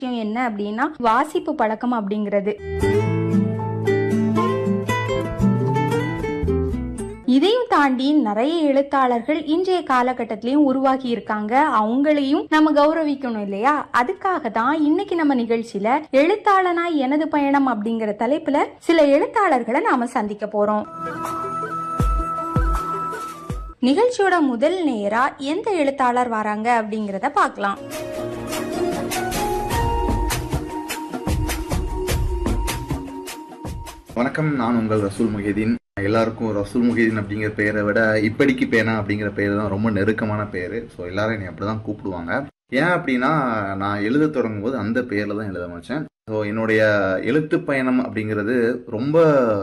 விஷயம் என்ன அப்படின்னா வாசிப்பு பழக்கம் அப்படிங்கிறது இதையும் தாண்டி நிறைய எழுத்தாளர்கள் இன்றைய காலகட்டத்திலயும் உருவாகி இருக்காங்க அவங்களையும் நம்ம கௌரவிக்கணும் இல்லையா அதுக்காக தான் இன்னைக்கு நம்ம நிகழ்ச்சியில எழுத்தாளனா எனது பயணம் அப்படிங்கிற தலைப்புல சில எழுத்தாளர்களை நாம சந்திக்க போறோம் நிகழ்ச்சியோட முதல் நேரா எந்த எழுத்தாளர் வராங்க அப்படிங்கறத பார்க்கலாம் வணக்கம் நான் உங்கள் ரசூல் முஹிதீன் எல்லாருக்கும் ரசூல் முஹிதீன் அப்படிங்கிற பெயரை விட இப்படிக்கு பேனா அப்படிங்கிற பெயர் தான் ரொம்ப நெருக்கமான பேர் ஸோ எல்லாரும் என்னை அப்படிதான் கூப்பிடுவாங்க ஏன் அப்படின்னா நான் எழுத தொடங்கும் போது அந்த பெயர்ல தான் எழுத வச்சேன் ஸோ என்னுடைய எழுத்து பயணம் அப்படிங்கிறது ரொம்ப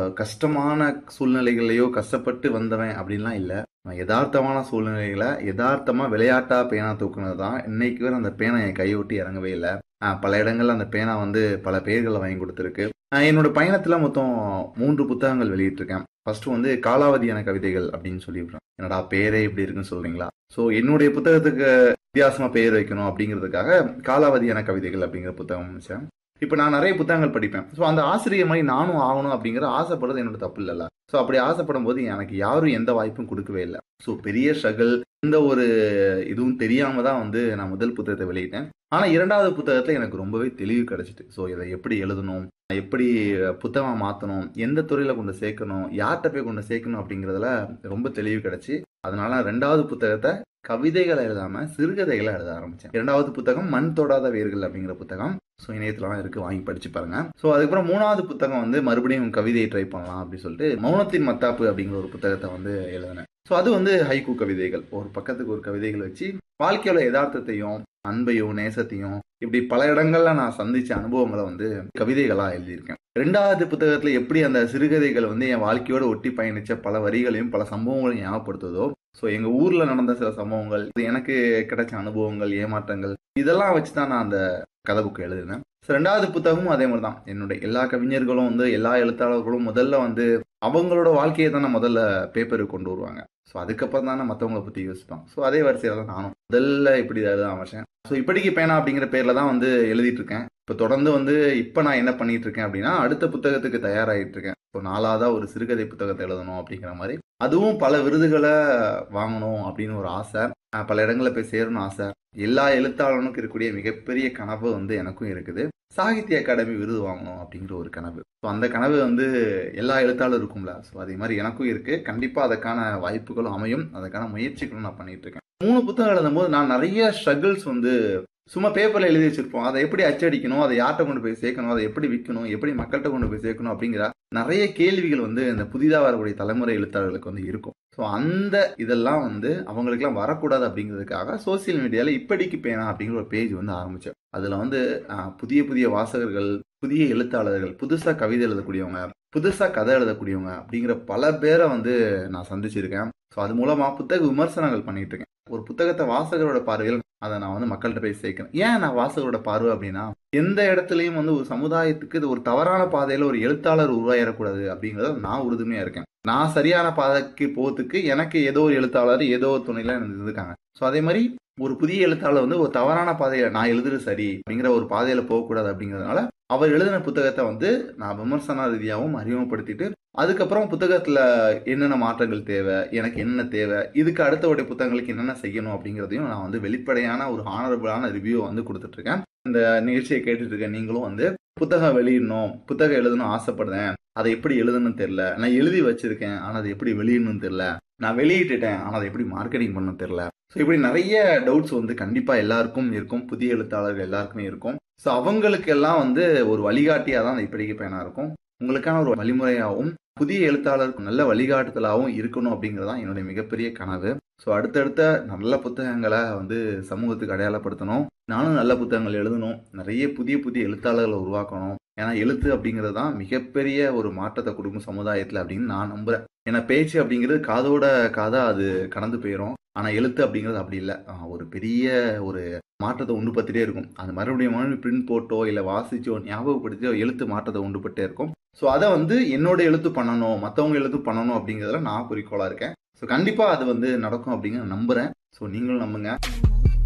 கஷ்டமான சூழ்நிலைகள்லையோ கஷ்டப்பட்டு வந்தவன் அப்படின்லாம் இல்லை நான் யதார்த்தமான சூழ்நிலைகளை யதார்த்தமா விளையாட்டா பேனா தூக்குனது தான் இன்னைக்கு வரை அந்த பேனை என் கையை விட்டு இறங்கவே இல்லை ஆஹ் பல இடங்கள்ல அந்த பேனா வந்து பல பெயர்களை வாங்கி கொடுத்துருக்கு ஆஹ் என்னோட பயணத்துல மொத்தம் மூன்று புத்தகங்கள் வெளியிட்டிருக்கேன் ஃபர்ஸ்ட் வந்து காலாவதியான கவிதைகள் அப்படின்னு சொல்லிவிடுறேன் என்னடா பேரே இப்படி இருக்குன்னு சொல்றீங்களா ஸோ என்னுடைய புத்தகத்துக்கு வித்தியாசமா பெயர் வைக்கணும் அப்படிங்கிறதுக்காக காலாவதியான கவிதைகள் அப்படிங்கிற புத்தகம் வச்சேன் இப்போ நான் நிறைய புத்தகங்கள் படிப்பேன் ஸோ அந்த ஆசிரியர் மாதிரி நானும் ஆகணும் அப்படிங்கிற ஆசைப்படுறது என்னோட தப்பு இல்லைல்ல ஸோ அப்படி ஆசைப்படும் போது எனக்கு யாரும் எந்த வாய்ப்பும் கொடுக்கவே இல்லை ஸோ பெரிய ஸ்ட்ரகிள் இந்த ஒரு இதுவும் தெரியாம தான் வந்து நான் முதல் புத்தகத்தை வெளியிட்டேன் ஆனா இரண்டாவது புத்தகத்துல எனக்கு ரொம்பவே தெளிவு கிடைச்சிட்டு ஸோ இதை எப்படி எழுதணும் எப்படி புத்தகம் மாத்தணும் எந்த துறையில கொண்டு சேர்க்கணும் யார்கிட்ட போய் கொண்டு சேர்க்கணும் அப்படிங்கறதுல ரொம்ப தெளிவு கிடைச்சி அதனால ரெண்டாவது புத்தகத்தை கவிதைகளை எழுதாம சிறுகதைகளை எழுத ஆரம்பிச்சேன் இரண்டாவது புத்தகம் மண் தொடாத வேர்கள் அப்படிங்கிற புத்தகம் ஸோ இணையத்துலலாம் இருக்கு வாங்கி படிச்சு பாருங்க ஸோ அதுக்கப்புறம் மூணாவது புத்தகம் வந்து மறுபடியும் கவிதையை ட்ரை பண்ணலாம் அப்படின்னு சொல்லிட்டு மௌனத்தின் மத்தாப்பு அப்படிங்கிற ஒரு புத்தகத்தை வந்து எழுதினேன் ஸோ அது வந்து ஹைக்கூ கவிதைகள் ஒரு பக்கத்துக்கு ஒரு கவிதைகள் வச்சு வாழ்க்கையோட யதார்த்தத்தையும் அன்பையும் நேசத்தையும் இப்படி பல இடங்கள்ல நான் சந்திச்ச அனுபவங்களை வந்து கவிதைகளா எழுதியிருக்கேன் ரெண்டாவது புத்தகத்துல எப்படி அந்த சிறுகதைகள் வந்து என் வாழ்க்கையோட ஒட்டி பயணிச்ச பல வரிகளையும் பல சம்பவங்களையும் ஞாபகப்படுத்துதோ ஸோ எங்க ஊர்ல நடந்த சில சம்பவங்கள் எனக்கு கிடைச்ச அனுபவங்கள் ஏமாற்றங்கள் இதெல்லாம் வச்சு தான் நான் அந்த கதை புக்கு எழுதினேன் ஸோ ரெண்டாவது புத்தகமும் அதே மாதிரி தான் என்னுடைய எல்லா கவிஞர்களும் வந்து எல்லா எழுத்தாளர்களும் முதல்ல வந்து அவங்களோட வாழ்க்கையை தானே முதல்ல பேப்பருக்கு கொண்டு வருவாங்க ஸோ அதுக்கப்புறம் தானே மற்றவங்களை பற்றி யோசிப்பாங்க ஸோ அதே வரிசையில் தான் நானும் முதல்ல இப்படி எழுத ஆரம்பிச்சேன் ஸோ இப்படிக்கு பேனா அப்படிங்கிற பேர்ல தான் வந்து எழுதிட்டு இருக்கேன் இப்போ தொடர்ந்து வந்து இப்போ நான் என்ன பண்ணிட்டு இருக்கேன் அப்படின்னா அடுத்த புத்தகத்துக்கு தயாராகிட்டு இருக்கேன் இப்போ நாலாவதா ஒரு சிறுகதை புத்தகத்தை எழுதணும் அப்படிங்கிற மாதிரி அதுவும் பல விருதுகளை வாங்கணும் அப்படின்னு ஒரு ஆசை பல இடங்களில் போய் சேரணும் ஆசை எல்லா எழுத்தாளனுக்கும் இருக்கக்கூடிய மிகப்பெரிய கனவு வந்து எனக்கும் இருக்குது சாகித்ய அகாடமி விருது வாங்கணும் அப்படிங்கிற ஒரு கனவு ஸோ அந்த கனவு வந்து எல்லா எழுத்தாளரும் இருக்கும்ல ஸோ அதே மாதிரி எனக்கும் இருக்கு கண்டிப்பா அதுக்கான வாய்ப்புகளும் அமையும் அதுக்கான முயற்சிகளும் நான் பண்ணிட்டு இருக்கேன் மூணு புத்தகம் எழுதும் போது நான் நிறைய ஸ்ட்ரகிள்ஸ் வந்து சும்மா பேப்பர்ல எழுதி வச்சிருப்போம் அதை எப்படி அச்சடிக்கணும் அதை யார்கிட்ட கொண்டு போய் சேர்க்கணும் அதை எப்படி விற்கணும் எப்படி மக்கள்கிட்ட கொண்டு போய் சேர்க்கணும் அப்படிங்கிற நிறைய கேள்விகள் வந்து இந்த புதிதாக வரக்கூடிய தலைமுறை எழுத்தாளர்களுக்கு வந்து இருக்கும் ஸோ அந்த இதெல்லாம் வந்து அவங்களுக்குலாம் வரக்கூடாது அப்படிங்கிறதுக்காக சோசியல் மீடியாவில் இப்படிக்கு பேனா அப்படிங்கிற ஒரு பேஜ் வந்து ஆரம்பிச்சேன் அதில் வந்து புதிய புதிய வாசகர்கள் புதிய எழுத்தாளர்கள் புதுசாக கவிதை எழுதக்கூடியவங்க புதுசாக கதை எழுதக்கூடியவங்க அப்படிங்கிற பல பேரை வந்து நான் சந்திச்சிருக்கேன் ஸோ அது மூலமாக புத்தக விமர்சனங்கள் பண்ணிட்டு இருக்கேன் ஒரு புத்தகத்தை வாசகரோட பார்வையில் அதை நான் வந்து மக்கள்கிட்ட போய் சேர்க்கிறேன் ஏன் நான் வாசகரோட பார்வை அப்படின்னா எந்த இடத்துலையும் வந்து ஒரு சமுதாயத்துக்கு இது ஒரு தவறான பாதையில ஒரு எழுத்தாளர் உருவாயிடக்கூடாது அப்படிங்கறத நான் உறுதுணையா இருக்கேன் நான் சரியான பாதைக்கு போறதுக்கு எனக்கு ஏதோ ஒரு எழுத்தாளர் ஏதோ ஒரு துணையில இருந்திருக்காங்க ஸோ அதே மாதிரி ஒரு புதிய எழுத்தாளர் வந்து ஒரு தவறான பாதையில நான் எழுதுறது சரி அப்படிங்கிற ஒரு பாதையில போகக்கூடாது அப்படிங்கறதுனால அவர் எழுதின புத்தகத்தை வந்து நான் விமர்சன ரீதியாகவும் அறிமுகப்படுத்திட்டு அதுக்கப்புறம் புத்தகத்துல என்னென்ன மாற்றங்கள் தேவை எனக்கு என்ன தேவை இதுக்கு அடுத்தவுடைய புத்தகங்களுக்கு என்னென்ன செய்யணும் அப்படிங்கிறதையும் நான் வந்து வெளிப்படையான ஒரு ஆனரபிளான ரிவ்யூ வந்து கொடுத்துட்டு இருக்கேன் இந்த நிகழ்ச்சியை கேட்டுட்டு இருக்க நீங்களும் வந்து புத்தகம் வெளியிடணும் புத்தகம் எழுதணும் ஆசைப்படுறேன் அதை எப்படி எழுதணும்னு தெரியல நான் எழுதி வச்சிருக்கேன் ஆனா அதை எப்படி வெளியிடணும்னு தெரியல நான் வெளியிட்டுட்டேன் ஆனா அதை எப்படி மார்க்கெட்டிங் பண்ணணும் தெரியல ஸோ இப்படி நிறைய டவுட்ஸ் வந்து கண்டிப்பா எல்லாருக்கும் இருக்கும் புதிய எழுத்தாளர்கள் எல்லாருக்குமே இருக்கும் ஸோ அவங்களுக்கு எல்லாம் வந்து ஒரு வழிகாட்டியா தான் அந்த இப்படிக்கு பயனா இருக்கும் உங்களுக்கான ஒரு வழிமுறையாகவும் புதிய எழுத்தாளருக்கு நல்ல வழிகாட்டுதலாகவும் இருக்கணும் அப்படிங்கறதான் என்னுடைய மிகப்பெரிய கனவு ஸோ அடுத்தடுத்த நல்ல புத்தகங்களை வந்து சமூகத்துக்கு அடையாளப்படுத்தணும் நானும் நல்ல புத்தகங்கள் எழுதணும் நிறைய புதிய புதிய எழுத்தாளர்களை உருவாக்கணும் ஏன்னா எழுத்து அப்படிங்கிறது தான் மிகப்பெரிய ஒரு மாற்றத்தை கொடுக்கும் சமுதாயத்தில் அப்படின்னு நான் நம்புறேன் ஏன்னா பேச்சு அப்படிங்கிறது காதோட காதா அது கடந்து போயிடும் ஆனா எழுத்து அப்படிங்கிறது அப்படி இல்லை ஒரு பெரிய ஒரு மாற்றத்தை உண்டு பத்திட்டே இருக்கும் அது மறுபடியும் மறுபடியும் பிரிண்ட் போட்டோ இல்லை வாசிச்சோ ஞாபகப்படுத்தியோ எழுத்து மாற்றத்தை உண்டு பட்டே இருக்கும் ஸோ அதை வந்து என்னோட எழுத்து பண்ணணும் மற்றவங்க எழுத்து பண்ணணும் அப்படிங்கிறதுல நான் குறிக்கோளா இருக்கேன் ஸோ கண்டிப்பா அது வந்து நடக்கும் அப்படிங்கிற நம்புறேன் ஸோ நீங்களும் நம்புங்க